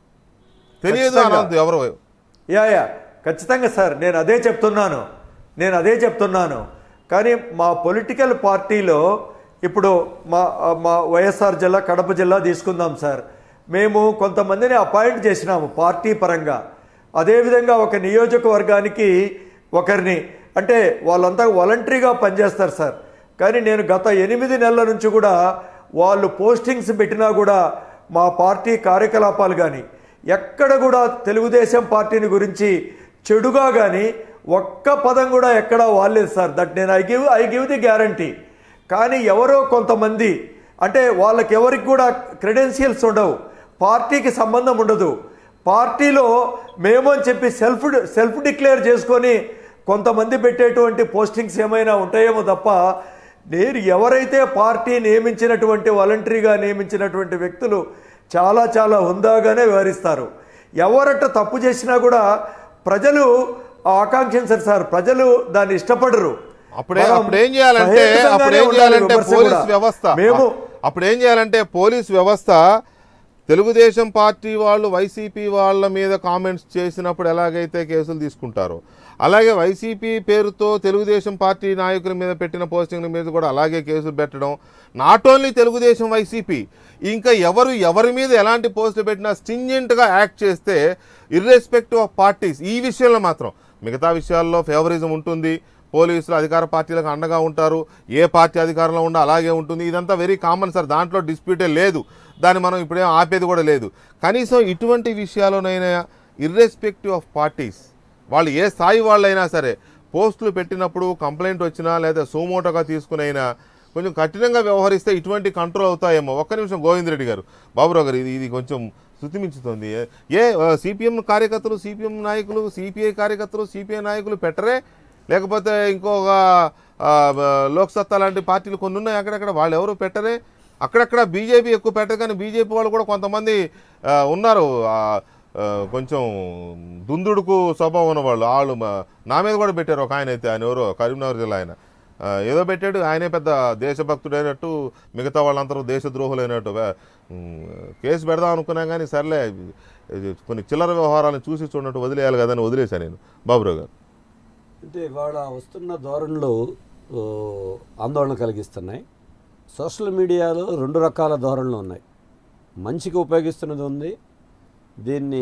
తెలియదు ఖచ్చితంగా. అనవద్దు ఎవరు యా యా ఖచ్చితంగా సార్ నేను అదే చెప్తున్నాను నేను అదే చెప్తున్నాను కానీ మా పొలిటికల్ పార్టీలో ఇప్పుడు మా మా వైఎస్ఆర్ జిల్లా కడప జిల్లా తీసుకుందాం సార్ మేము కొంతమందిని అపాయింట్ చేసినాము పార్టీ పరంగా అదేవిధంగా ఒక నియోజకవర్గానికి ఒకరిని అంటే వాళ్ళంతా వాలంటరీగా పనిచేస్తారు సార్ కానీ నేను గత ఎనిమిది నెలల నుంచి కూడా వాళ్ళు పోస్టింగ్స్ పెట్టినా కూడా మా పార్టీ కార్యకలాపాలు కానీ ఎక్కడ కూడా తెలుగుదేశం పార్టీని గురించి చెడుగా కానీ ఒక్క పదం కూడా ఎక్కడ వాడలేదు సార్ దట్ నేను I give I give the guarantee కానీ ఎవరో కొంతమంది అంటే వాళ్ళకి ఎవరికి కూడా క్రెడెన్షియల్స్ ఉండవు పార్టీకి సంబంధం ఉండదు పార్టీలో మేము అని చెప్పి సెల్ఫ్ సెల్ఫ్ డిక్లేర్ చేసుకొని కొంతమంది పెట్టేటువంటి పోస్టింగ్స్ ఏమైనా ఉంటాయేమో తప్ప నేను ఎవరైతే పార్టీ నియమించినటువంటి వాలంటరీగా నియమించినటువంటి వ్యక్తులు చాలా చాలా హుందాగానే వ్యవహరిస్తారు ఎవరట తప్పు చేసినా కూడా ప్రజలు ఆకాంక్షించరు సార్ ప్రజలు దాన్ని ఇష్టపడరు అప్పుడే మనం అప్పుడు ఏం చేయాలంటే సహేతుకంగానే అప్పుడు ఏం ఉండాలి చేయాలంటే విమర్శ పోలీస్ కూడా. వ్యవస్థ మేము అప్పుడు ఏం చేయాలంటే పోలీస్ వ్యవస్థ తెలుగుదేశం పార్టీ వాళ్ళు వైసీపీ వాళ్ళ మీద కామెంట్స్ చేసినప్పుడు ఎలాగైతే కేసులు తీసుకుంటారో అలాగే వైసీపీ పేరుతో తెలుగుదేశం పార్టీ నాయకుల మీద పెట్టిన పోస్టింగ్ల మీద కూడా అలాగే కేసులు పెట్టడం నాట్ ఓన్లీ తెలుగుదేశం వైసీపీ ఇంకా ఎవరు ఎవరి మీద ఎలాంటి పోస్టులు పెట్టినా స్టింజెంట్గా యాక్ట్ చేస్తే ఇర్రెస్పెక్టివ్ ఆఫ్ పార్టీస్ ఈ విషయంలో మాత్రం మిగతా విషయాల్లో ఫేవరిజం ఉంటుంది పోలీసులు అధికార పార్టీలకు అండగా ఉంటారు ఏ పార్టీ అధికారంలో ఉండా అలాగే ఉంటుంది ఇదంతా వెరీ కామన్ సార్ దాంట్లో డిస్ప్యూటే లేదు దాన్ని మనం ఇప్పుడేం ఆపేది కూడా లేదు కనీసం ఇటువంటి విషయాల్లోనైనా ఇర్రెస్పెక్టివ్ ఆఫ్ పార్టీస్ వాళ్ళు ఏ స్థాయి వాళ్ళైనా సరే పోస్టులు పెట్టినప్పుడు కంప్లైంట్ వచ్చినా లేదా సోమోటోగా తీసుకునైనా కొంచెం కఠినంగా వ్యవహరిస్తే ఇటువంటి కంట్రోల్ అవుతాయేమో ఒక్క నిమిషం గోవిందరెడ్డి గారు బాబురావు గారు ఇది ఇది కొంచెం శృతిమించుతుంది ఏ సిపిఎం కార్యకర్తలు సిపిఎం నాయకులు సిపిఐ కార్యకర్తలు సిపిఐ నాయకులు పెట్టరే లేకపోతే ఇంకొక ఆ, బ- లోక్ సత్తా లాంటి పార్టీలు కొన్ని ఉన్నాయి అక్కడక్కడ వాళ్ళు ఎవరు పెట్టరే అక్కడక్కడ బీజేపీ ఎక్కువ పెట్టరు కానీ బీజేపీ వాళ్ళు కూడా కొంతమంది ఆ, ఉన్నారు ఆ, ఆ, కొంచెం దుందుడుకు స్వభావం ఉన్నవాళ్ళు వాళ్ళు మా- నా మీద కూడా పెట్టారు ఒక ఆయన అయితే ఆయన ఎవరో కరీంనగర్ జిల్లా ఆయన ఆ, ఏదో పెట్టాడు ఆయనే పెద్ద దేశభక్తుడైనట్టు మిగతా వాళ్ళందరూ దేశద్రోహులైనట్టు వే- ఉమ్, కేసు పెడదాం అనుకున్నా కానీ సర్లే ఇది కొన్ని చిల్లర వ్యవహారాలను చూసి చూడనట్టు వదిలేయాలి కదని వదిలేశాను నేను బాబురావు గారు అంటే ఇవాళ వస్తున్న ధోరణులు ఓ, ఆందోళన కలిగిస్తున్నాయి సోషల్ మీడియాలో రెండు రకాల ధోరణులు ఉన్నాయి మంచికి ఉపయోగిస్తున్నది ఉంది దీన్ని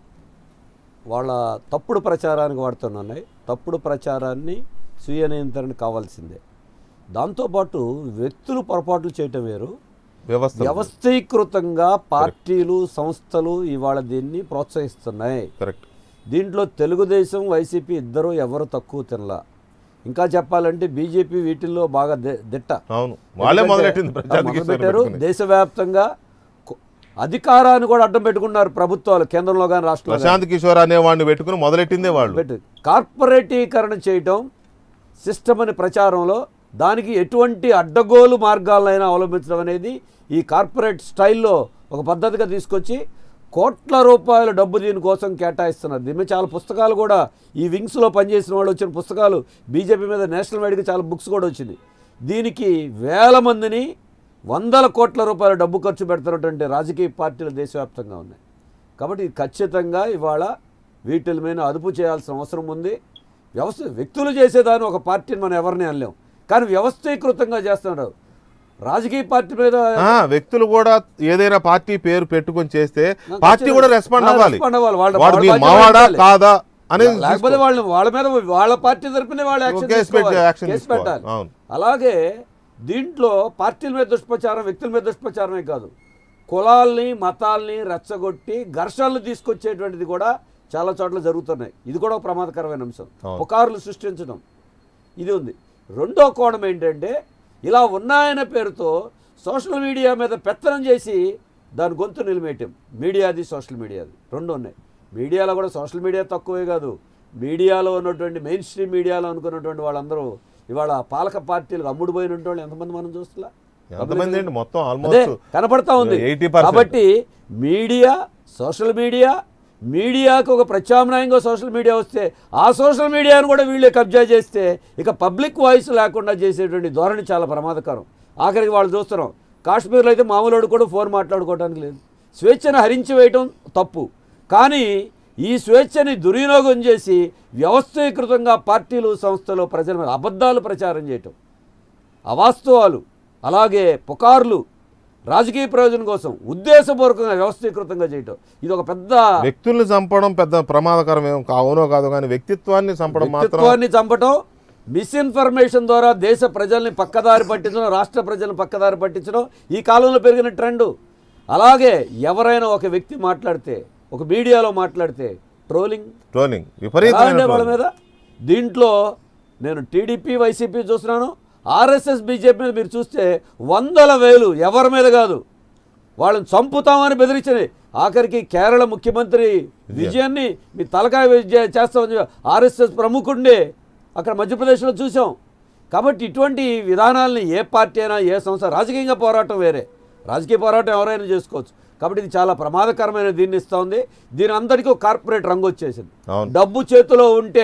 వాళ్ళ తప్పుడు ప్రచారానికి వాడుతున్నాయి తప్పుడు ప్రచారాన్ని స్వీయ నియంత్రణ కావాల్సిందే దాంతోపాటు వ్యక్తులు పొరపాట్లు చేయటం వేరు వ్యవస్థ వ్యవస్థీకృతంగా పార్టీలు సంస్థలు ఇవాళ దీన్ని ప్రోత్సహిస్తున్నాయి కరెక్ట్ దీంట్లో తెలుగుదేశం వైసీపీ ఇద్దరు ఎవరు తక్కువ తినలా ఇంకా చెప్పాలంటే బీజేపీ వీటిల్లో బాగా ది- దిట్ట అవును వాళ్ళే ఎందుకంటే మొదలెట్టింది ఆ, ప్రజానికి మొదలుపెట్టారు దేశవ్యాప్తంగా కొ- అధికారాన్ని కూడా అడ్డం పెట్టుకున్నారు ప్రభుత్వాలు కేంద్రంలో కానీ రాష్ట్రంలో గానీ. ప్రశాంత్ కిషోర్ అనే వాడిని పెట్టుకుని మొదలెట్టిందే వాళ్ళు పెట్టు కార్పొరేటీకరణ చేయటం సిస్టమ్ అని ప్రచారంలో దానికి ఎటువంటి అడ్డగోలు మార్గాలైనా అవలంబించడం అనేది ఈ కార్పొరేట్ స్టైల్లో ఒక పద్ధతిగా తీసుకొచ్చి కోట్ల రూపాయల డబ్బు దీనికోసం కేటాయిస్తున్నారు దీని మీద చాలా పుస్తకాలు కూడా ఈ వింగ్స్లో పనిచేసిన వాళ్ళు వచ్చిన పుస్తకాలు బీజేపీ మీద నేషనల్ వైడ్గా చాలా బుక్స్ కూడా వచ్చింది దీనికి వేల మందిని వందల కోట్ల రూపాయల డబ్బు ఖర్చు పెడుతున్నటువంటి రాజకీయ పార్టీలు దేశవ్యాప్తంగా ఉన్నాయి కాబట్టి ఇది ఖచ్చితంగా ఇవాళ వీటిల మీద అదుపు చేయాల్సిన అవసరం ఉంది వ్యవస్థ వ్యక్తులు చేసేదాన్ని ఒక పార్టీని మనం ఎవరిని అనలేం కానీ వ్యవస్థీకృతంగా చేస్తున్నారు రాజకీయ పార్టీ మీద ఆ, వ్యక్తులు కూడా ఏదైనా పార్టీ పేరు పెట్టుకొని చేస్తే నాకు పార్టీ వచ్చింది. కూడా రెస్పాండ్ ఆ, అవ్వాలి రెస్పాండ్ అవ్వాలి. వాళ్ళ- వాడు వాళ్ళ మీ బాధ్యత మావాడా వహించాలి. కాదా అనేది లేకపోతే వాళ్ళు వాళ్ళ మీద వాళ్ళ పార్టీ తరపునే వాళ్ళు యాక్షన్ కేసు పెట్టి తీసుకోవాలి. యాక్షన్ కేసు తీసుకోవాలి. పెట్టాలి అవును. అలాగే దీంట్లో పార్టీల మీద దుష్ప్రచారం వ్యక్తుల మీద దుష్ప్రచారమే కాదు కులాల్ని మతాల్ని రెచ్చగొట్టి ఘర్షణలు తీసుకొచ్చేటువంటిది కూడా చాలా చోట్ల జరుగుతున్నాయి ఇది కూడా ఒక ప్రమాదకరమైన అంశం అవును. పుకార్లు సృష్టించడం ఇది ఉంది రెండో కోణం ఏంటంటే ఇలా ఉన్నాయనే పేరుతో సోషల్ మీడియా మీద పెత్తనం చేసి దాని గొంతు నిలిమేయటం మీడియాది సోషల్ మీడియాది రెండు ఉన్నాయి మీడియాలో కూడా సోషల్ మీడియా తక్కువే కాదు మీడియాలో ఉన్నటువంటి మెయిన్ స్ట్రీమ్ మీడియాలో అనుకున్నటువంటి వాళ్ళందరూ ఇవాళ పాలక పార్టీలకు అమ్ముడు పోయినటువంటి వాళ్ళు ఎంతమంది మనం చూస్తున్నా ఎంతమంది అండి మొత్తం అదే ఆల్మోస్ట్ కనపడతా ఉంది 80%. కాబట్టి మీడియా సోషల్ మీడియా మీడియాకు ఒక ప్రత్యామ్నాయంగా సోషల్ మీడియా వస్తే ఆ సోషల్ మీడియాను కూడా వీళ్ళే కబ్జా చేస్తే ఇక పబ్లిక్ వాయిస్ లేకుండా చేసేటువంటి ధోరణి చాలా ప్రమాదకరం ఆఖరికి వాళ్ళు చూస్తున్నాం కాశ్మీర్లో అయితే మామూలు కూడా ఫోన్ మాట్లాడుకోవడానికి లేదు స్వేచ్ఛను హరించి వేయటం తప్పు కానీ ఈ స్వేచ్ఛని దుర్వినియోగం చేసి వ్యవస్థీకృతంగా పార్టీలు సంస్థలు ప్రజల మీద అబద్ధాలు ప్రచారం చేయటం అవాస్తవాలు అలాగే పుకార్లు రాజకీయ ప్రయోజనం కోసం ఉద్దేశపూర్వకంగా వ్యవస్థీకృతంగా చేయటం ఇది ఒక పెద్ద వ్యక్తుల్ని చంపడం పెద్ద ప్రమాదకరం ఏం కా- అవునో కాదు కానీ వ్యక్తిత్వాన్ని చంపడం మాత్రం వ్యక్తిత్వాన్ని చంపటం మిస్ఇన్ఫర్మేషన్ ద్వారా దేశ ప్రజల్ని పక్కదారి పట్టించడం రాష్ట్ర ప్రజలను పక్కదారి పట్టించడం ఈ కాలంలో పెరిగిన ట్రెండ్ అలాగే ఎవరైనా ఒక వ్యక్తి మాట్లాడితే ఒక మీడియాలో మాట్లాడితే ట్రోలింగ్ ట్రోలింగ్ ఎలా విపరీతమైన ఉండే వాళ్ళ trolling. మీద దీంట్లో నేను టీడీపీ వైసీపీ చూస్తున్నాను ఆర్ఎస్ఎస్ బీజేపీ మీద మీరు చూస్తే వందల వేలు ఎవరి మీద కాదు వాళ్ళని చంపుతామని బెదిరించింది ఆఖరికి కేరళ ముఖ్యమంత్రి విజయాన్ని మీ తలకాయ విజయ చేస్తామని చెప్పి ఆర్ఎస్ఎస్ ప్రముఖుండే అక్కడ మధ్యప్రదేశ్లో చూసాం కాబట్టి ఇటువంటి విధానాలని ఏ పార్టీ అయినా ఏ సంస్థ రాజకీయంగా పోరాటం వేరే రాజకీయ పోరాటం ఎవరైనా చేసుకోవచ్చు కాబట్టి ఇది చాలా ప్రమాదకరమైన దీన్ని ఇస్తూ ఉంది దీని అందరికీ ఒక కార్పొరేట్ రంగు వచ్చేసింది అవును. డబ్బు చేతిలో ఉంటే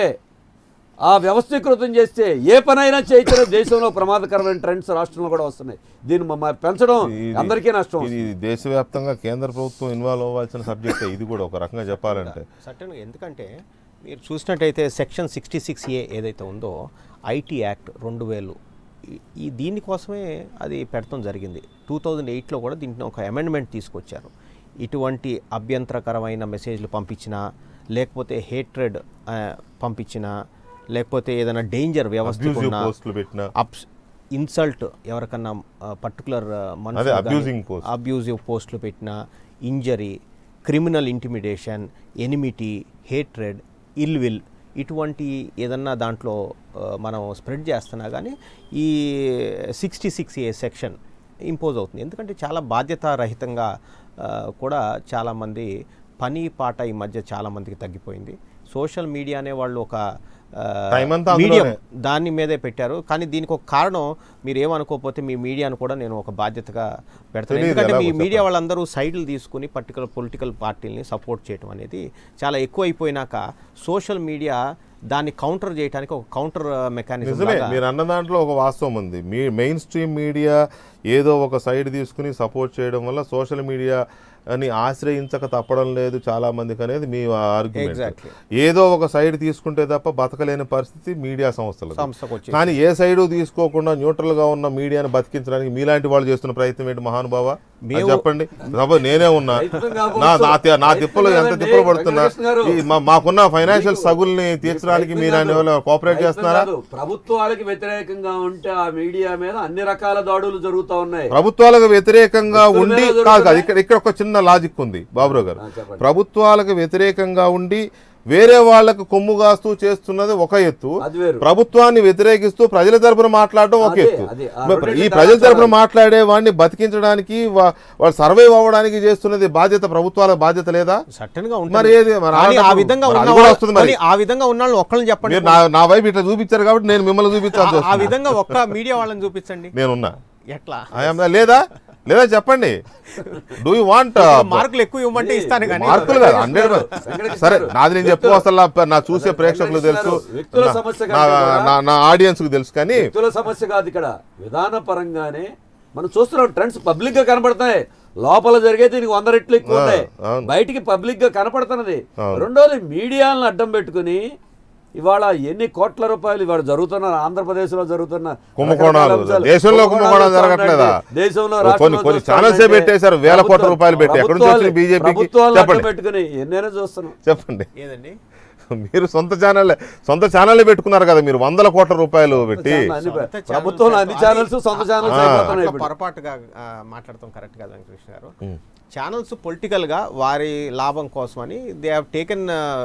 ఆ వ్యవస్థీకృతం చేస్తే ఏ పనైనా చేయించడం దేశంలో ప్రమాదకరమైన ట్రెండ్స్ రాష్ట్రంలో కూడా వస్తున్నాయి దీన్ని మ- పెంచడం ఇది- అందరికీ నష్టం ఇది దేశవ్యాప్తంగా కేంద్ర ప్రభుత్వం ఇన్వాల్వ్ అవ్వాల్సిన సబ్జెక్ట్ ఇది కూడా ఒక రకంగా చెప్పాలంటే సర్టన్గా ఎందుకంటే మీరు చూసినట్టయితే సెక్షన్ సిక్స్టీ సిక్స్ ఏ ఏదైతే ఉందో ఐటీ యాక్ట్ రెండు వేలు ఈ- ఈ దీనికోసమే అది పెడతాం జరిగింది టూ థౌజండ్ ఎయిట్లో కూడా దీంట్లో ఒక అమెండ్మెంట్ తీసుకొచ్చారు ఇటువంటి అభ్యంతరకరమైన మెసేజ్లు పంపించినా లేకపోతే హేట్రెడ్ పంపించినా లేకపోతే ఏదైనా డేంజర్ వ్యవస్థ అబ్యూజివ్ పోస్టులు పెట్టిన అప్స్ ఇన్సల్ట్ ఎవరికన్నా పర్టికులర్ అదే, abusing post. అబ్యూజివ్ పోస్టులు పెట్టిన injury criminal intimidation enmity hatred ill will ఇటువంటి ఏదన్నా దాంట్లో ఆ, మనం స్ప్రెడ్ చేస్తున్నా కానీ ఈ sixty six A section impose అవుతుంది ఎందుకంటే చాలా బాధ్యతారహితంగా ఆ, కూడా చాలామంది పని పాట ఈ మధ్య చాలామందికి తగ్గిపోయింది సోషల్ మీడియా అనే వాళ్ళు ఒక ఆ, Time అంతా మీడియం అందులోనే. దాని మీదే పెట్టారు కానీ దీనికి ఒక కారణం మీరు ఏమనుకోకపోతే మీ మీడియాను కూడా నేను ఒక బాధ్యతగా పెడతాను తెలీదు ఎందుకంటే ఎలాగో మీ చెప్పండి. మీడియా వాళ్ళందరూ సైడ్లు తీసుకుని పర్టికులర్ పొలిటికల్ పార్టీలని సపోర్ట్ చేయడం అనేది చాలా ఎక్కువ అయిపోయినాక సోషల్ మీడియా దాన్ని కౌంటర్ చేయడానికి ఒక కౌంటర్ మెకానిజం నిజమే మీరు అన్న దాంట్లో ఒక వాస్తవం ఉంది మీ మెయిన్ స్ట్రీమ్ మీడియా ఏదో ఒక సైడ్ తీసుకుని సపోర్ట్ చేయడం వల్ల సోషల్ మీడియా అని ఆశ్రయించక తప్పడం లేదు చాలా మందికి అనేది మీ ఆర్గ్యుమెంట్ Exactly. ఏదో ఒక సైడ్ తీసుకుంటే తప్ప బతకలేని పరిస్థితి మీడియా సంస్థలు సంస్థకు వచ్చేసి. కానీ ఏ సైడు తీసుకోకుండా న్యూట్రల్ గా ఉన్న మీడియాని బతికించడానికి మీలాంటి వాళ్ళు చేస్తున్న ప్రయత్నం ఏంటి మహానుభావ అది మేము- చెప్పండి సపోజ్ నేనే ఉన్నా ప్రయత్నం నా కాకపోవచ్చు. నా తి- నా తిప్పలు ఎంత ప్రయత్నం తిప్పలు కాదండి, పడుతున్నా వెంకటకృష్ణ గారు. ఈ మా- మాకున్న ఫైనాన్షియల్ సగుల్ని తీర్చడానికి ప్రయత్నం మీరు కాదు. కోఆపరేట్ ప్రయత్నం చేస్తున్నారా కాదు. ప్రభుత్వాలకు వ్యతిరేకంగా ఉంటే ఆ మీడియా మీద అన్ని రకాల దాడులు జరుగుతూ ఉన్నాయి ప్రభుత్వాలకు వ్యతిరేకంగా వ్యక్తుల ఉండి మీద కాదు కాదు జరుగుతున్నాయి. ఇక్కడ ఇక్కడ ఒక చిన్న లాజిక్ ఉంది బాబురావు గారు ఆ, చెప్పండి. ప్రభుత్వాలకు వ్యతిరేకంగా ఉండి వేరే వాళ్ళకు కొమ్ము కాస్తూ చేస్తున్నది ఒక ఎత్తు అది వేరు. ప్రభుత్వాన్ని వ్యతిరేకిస్తూ ప్రజల తరపున మాట్లాడడం ఒక అదే, ఎత్తు అదే. ఆ మరి రెండింటి ఈ ప్రజల తేడా తరపున చాలా. మాట్లాడే వాడిని బతికించడానికి వా- వాళ్ళు సర్వైవ్ అవ్వడానికి చేస్తున్నది బాధ్యత ప్రభుత్వాల బాధ్యత లేదా సర్టన్ గా మరి ఉంటుంది ఏది? మరి కానీ ఆ అలాంటప్పుడు విధంగా మరి ఉన్న అది కూడా వాళ్ళ- వస్తుంది మరి. కానీ ఆ విధంగా ఉన్న వాళ్ళని ఒక్కళ్ళని చెప్పండి మీరు నా నా వైపు ఇట్లా చూపించారు కాబట్టి నేను మిమ్మల్ని చూపించాల్సి ఆ- ఆ వస్తుంది విధంగా ఒక్క మీడియా వాళ్ళని చూపించండి నేనున్నా ఎట్లా I am- లేదా లేదా చెప్పండి డూ యూ వాంట్ మార్కులు ఎక్కువ ఇవ్వమంటే ఇస్తాను కానీ మార్కులు కాదు హండ్రెడ్ సరే నాది నేను చెప్పుకోవసలా నా చూసే ప్రేక్షకులు తెలుసు వ్యక్తుల నా- సమస్య నా- కంటే కూడా- నా- నా ఆడియన్స్ కు తెలుసు కానీ వ్యక్తుల సమస్య కాదు ఇక్కడ విధాన పరంగానే మనం చూస్తున్నాం ట్రెండ్స్ పబ్లిక్ గా కనపడతాయి లోపల జరిగేది దీనికి వంద రెట్లు ఎక్కువ ఆ, ఉన్నాయి అవును. బయటికి పబ్లిక్ గా కనపడుతున్నది అవును. రెండోది మీడియాలను అడ్డం పెట్టుకుని ఇవాళ ఎన్ని కోట్ల రూపాయలు ఇవాళ జరుగుతున్న ఆంధ్రప్రదేశ్ లో జరుగుతున్న కుంభకోణాలు. రకరకాల అంశాలు. దేశంలో కుంభకోణాలు వస్తూ జరగట్లేదా? ఉందంటే, దేశంలో కొన్ని- రాష్ట్రంలో కొన్ని చూస్తూ ఛానల్సే ఉందంటే పెట్టేశారు, వేల కోట్ల ప్రభుత్వాలు- రూపాయలు పెట్టి. ఎక్కడి నుంచి వచ్చింది ప్రభుత్వాలు- BJP కి? ప్రభుత్వాలను అడ్డం చెప్పండి. పెట్టుకుని ఎన్నైనా చూస్తున్నాం చెప్పండి ఏదండి మీరు సొంత ఛానల్ సొంత ఛానల్ పెట్టుకున్నారు కదా మీరు వందల కోట్ల రూపాయలు పెట్టి అన్ని సొంత ఛానల్స్ ప్రభుత్వంలో అన్ని అది- ఛానల్స్ సొంత ఛానల్స్ ఆ. అయిపోతున్నాయి అట్లా ఇప్పుడు పొరపాటుగా ఆ, మాట్లాడతాం కరెక్ట్ కాదు వెంకటకృష్ణ గారు ఛానల్స్ పొలిటికల్గా వారి లాభం కోసమని దే హ్యావ్ టేకెన్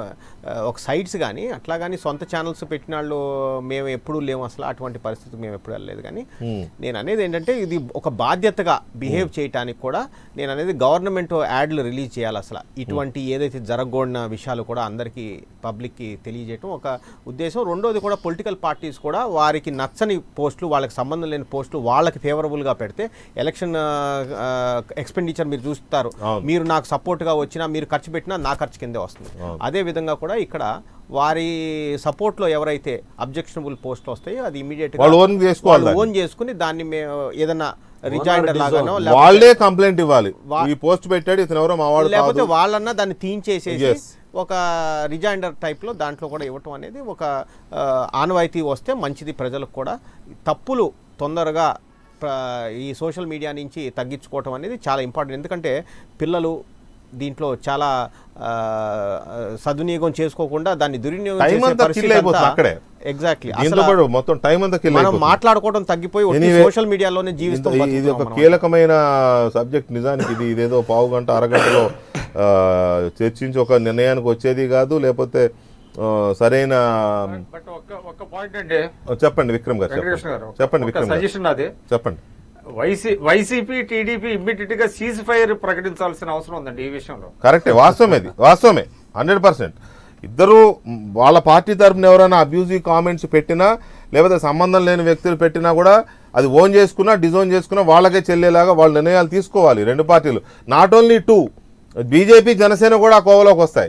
ఒక సైట్స్ కానీ అట్లా కానీ సొంత ఛానల్స్ పెట్టిన వాళ్ళు మేము ఎప్పుడూ లేము అసలు అటువంటి పరిస్థితికి మేము ఎప్పుడు వెళ్ళలేదు కానీ నేను అనేది ఏంటంటే ఇది ఒక బాధ్యతగా బిహేవ్ చేయడానికి కూడా నేను అనేది గవర్నమెంట్ యాడ్లు రిలీజ్ చేయాలి అసలు ఇటువంటి ఏదైతే జరగకూడిన విషయాలు కూడా అందరికీ పబ్లిక్కి తెలియజేయటం ఒక ఉద్దేశం రెండోది కూడా పొలిటికల్ పార్టీస్ కూడా వారికి నచ్చని పోస్టులు వాళ్ళకి సంబంధం లేని పోస్టులు వాళ్ళకి ఫేవరబుల్గా పెడితే ఎలక్షన్ ఎక్స్పెండిచర్ మీరు చూస్తారు అవును. మీరు నాకు సపోర్ట్గా వచ్చినా మీరు ఖర్చు పెట్టినా నా ఖర్చు కిందే వస్తుంది అదే విధంగా కూడా ఇక్కడ వారి సపోర్ట్లో ఎవరైతే అబ్జెక్షనబుల్ పోస్టులు వస్తాయో అది ఇమీడియట్ వాళ్ళు own చేసుకోవాలి దాన్ని. ఓన్ చేసుకుని దాన్ని మేము ఏదైనా రిజైండర్ లాగానో లేకపోతే- వాళ్ళే కంప్లైంట్ ఇవ్వాలి వా- ఈ పోస్ట్ పెట్టాడు ఇతను ఎవరో మా వాడు లేకపోతే కాదు వాళ్ళన్నా దాన్ని తీయించేసేసి Yes. ఒక రిజైండర్ టైప్లో దాంట్లో కూడా ఇవ్వటం అనేది ఒక ఆ, ఆనవాయితీ వస్తే మంచిది ప్రజలకు కూడా తప్పులు తొందరగా ప్ర- ఈ సోషల్ మీడియా నుంచి తగ్గించుకోవటం అనేది చాలా ఇంపార్టెంట్ ఎందుకంటే పిల్లలు దీంట్లో చాలా ఆ, సద్వినియోగం చేసుకోకుండా దాన్ని దుర్వినియోగం Time చేసే అంతా పరిస్థితి kill అయిపోతుంది అంతా- అక్కడే. ఎగ్జాక్ట్లీ దీంతో పాటు మొత్తం టైం అంతా కిల్ మనం మాట్లాడుకోవడం తగ్గిపోయి Anyway, సోషల్ మీడియాలోనే జీవిస్తాం ఇంత- ఇది ఒక బతుకుతున్నాం మనం. కీలకమైన సబ్జెక్ట్ నిజానికి ఇది ఇదేదో పావు గంట అరగంటలో ఆ, చర్చించి ఒక నిర్ణయానికి వచ్చేది కాదు లేకపోతే ఆ, సరైన బట్ ఒక్క ఒక్క పాయింట్ అండి చెప్పండి విక్రమ్ గారు వెంకటకృష్ణ చెప్పండి గారు చెప్పండి విక్రమ్ గారు సజెషన్ అది చెప్పండి వైసీ వైసీపీ టీడీపీ ఇమ్మీడియట్ గా సీజ్ ఫైర్ ప్రకటించాల్సిన అవసరం ఉందండి ఈ విషయంలో కరెక్టే వాస్తవమే ఇది వాస్తవమే హండ్రెడ్ పర్సెంట్ ఇద్దరు మ్, వాళ్ళ పార్టీ తరపున ఎవరైనా అబ్యూజివ్ కామెంట్స్ పెట్టినా లేకపోతే సంబంధం లేని వ్యక్తులు పెట్టినా కూడా అది ఓన్ చేసుకున్నా డిజోన్ చేసుకున్నా వాళ్ళకే చెల్లేలాగా వాళ్ళు నిర్ణయాలు తీసుకోవాలి రెండు పార్టీలు not only two BJP Janasena కూడా ఆ కోవలోకి వస్తాయి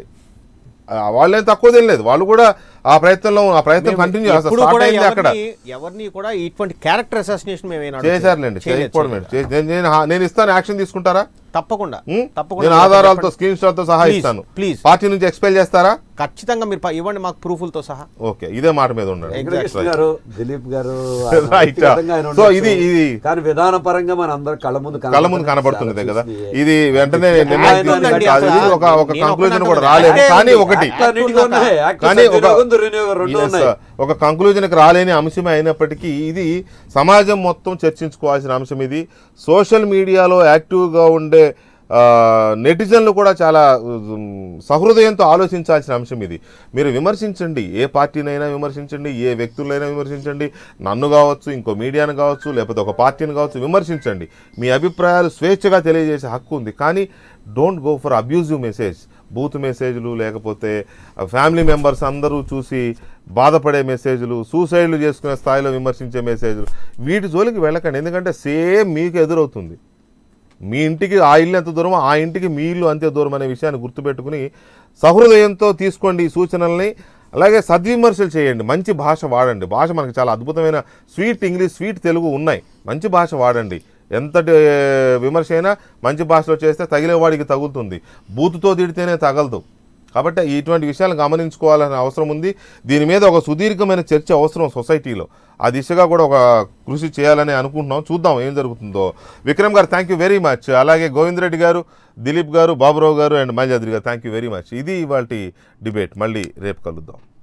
ఆ, వాళ్ళేం తక్కువ తెలియలేదు వాళ్ళు కూడా ఆ ప్రయత్నంలో ఆ ప్రయత్నం మేము కంటిన్యూ ఎప్పుడు స్టార్ట్ కూడా అయింది అక్కడ ఎవరిని- ఎవరిని కూడా ఇటువంటి క్యారెక్టర్ అసాసినేషన్ మేము ఏనాడు చేశారులేండి చేయలేదు, చేయకపోవడం చేయలేదు. ఏంటి? చే- నేను- నేను నేను ఇస్తాను యాక్షన్ తీసుకుంటారా తప్పకుండా ఉమ్? తప్పకుండా నేను ఆధారాలతో చెప్పండి. స్క్రీన్ షాట్ తో సహా Please, ఇస్తాను please. పార్టీ నుంచి ఎక్స్పెల్ చేస్తారా ఖచ్చితంగా మీరు ప- ఇవ్వండి మాకు ప్రూఫులతో సహా ఓకే ఇదే మాట మీద ఉండండి వెంకటకృష్ణ గారు దిలీప్ గారు Right. వ్యక్తిగతంగా ఆయన So, ఉండొచ్చు. ఇది- ఇది- కానీ విధాన పరంగా మన అందరు కళ్ళ ముందు కళ్ళ ముందు కనబడుతున్నది కదా ఇది వెంటనే నిర్ణయం ఆయన తీసుకున్నది ఉందండి కాదు. ఇది అసలు. ఒక ఒక నేను కంక్లూజన్ ఒకటే కూడా అంటున్నా. రాలేదు అదే కానీ ఉంది. ఒకటి Act అన్నిటికీ ఉన్నాయి యాక్టివ్ కానీ ఒక సద్వినియోగం, దుర్వినియోగం రెండు Yes, ఉన్నాయి ఒక కంక్లూజన్కి రాలేని అంశమే అయినప్పటికీ ఇది సమాజం మొత్తం చర్చించుకోవాల్సిన అంశం ఇది సోషల్ మీడియాలో యాక్టివ్గా ఉండే ఆ, నెటిజన్లు కూడా చాలా ఉమ్, సహృదయంతో ఆలోచించాల్సిన అంశం ఇది మీరు విమర్శించండి ఏ పార్టీనైనా విమర్శించండి ఏ వ్యక్తులైనా విమర్శించండి నన్ను కావచ్చు ఇంకో మీడియాను కావచ్చు లేకపోతే ఒక పార్టీని కావచ్చు విమర్శించండి మీ అభిప్రాయాలు స్వేచ్ఛగా తెలియజేసే హక్కు ఉంది కానీ don't go for abusive message బూత్ మెసేజ్లు లేకపోతే ఫ్యామిలీ మెంబర్స్ అందరూ చూసి బాధపడే మెసేజ్లు సూసైడ్లు చేసుకునే స్థాయిలో విమర్శించే మెసేజ్లు వీటి జోలికి వెళ్ళకండి ఎందుకంటే సేమ్ మీకు ఎదురవుతుంది మీ ఇంటికి ఆ ఇల్లు ఎంత దూరమో ఆ ఇంటికి మీ ఇల్లు అంతే దూరం అనే విషయాన్ని గుర్తుపెట్టుకుని సహృదయంతో తీసుకోండి ఈ సూచనల్ని అలాగే సద్విమర్శలు చేయండి మంచి భాష వాడండి భాష మనకి చాలా అద్భుతమైన స్వీట్ ఇంగ్లీష్ స్వీట్ తెలుగు ఉన్నాయి మంచి భాష వాడండి ఎంతటి ఏ, విమర్శ అయినా మంచి భాషలో చేస్తే తగిలే వాడికి తగులుతుంది బూతుతో తిడితేనే తగలదు కాబట్టి ఇటువంటి విషయాలు గమనించుకోవాలనే అవసరం ఉంది దీని మీద ఒక సుదీర్ఘమైన చర్చ అవసరం సొసైటీలో ఆ దిశగా కూడా ఒక కృషి చేయాలని అనుకుంటున్నాం చూద్దాం ఏం జరుగుతుందో విక్రమ్ గారు థ్యాంక్ యూ వెరీ మచ్ అలాగే గోవిందరెడ్డి గారు దిలీప్ గారు బాబురావు గారు అండ్ మైజాద్రి గారు థ్యాంక్ యూ వెరీ మచ్ ఇది ఇవాళ డిబేట్ మళ్ళీ రేపు కలుద్దాం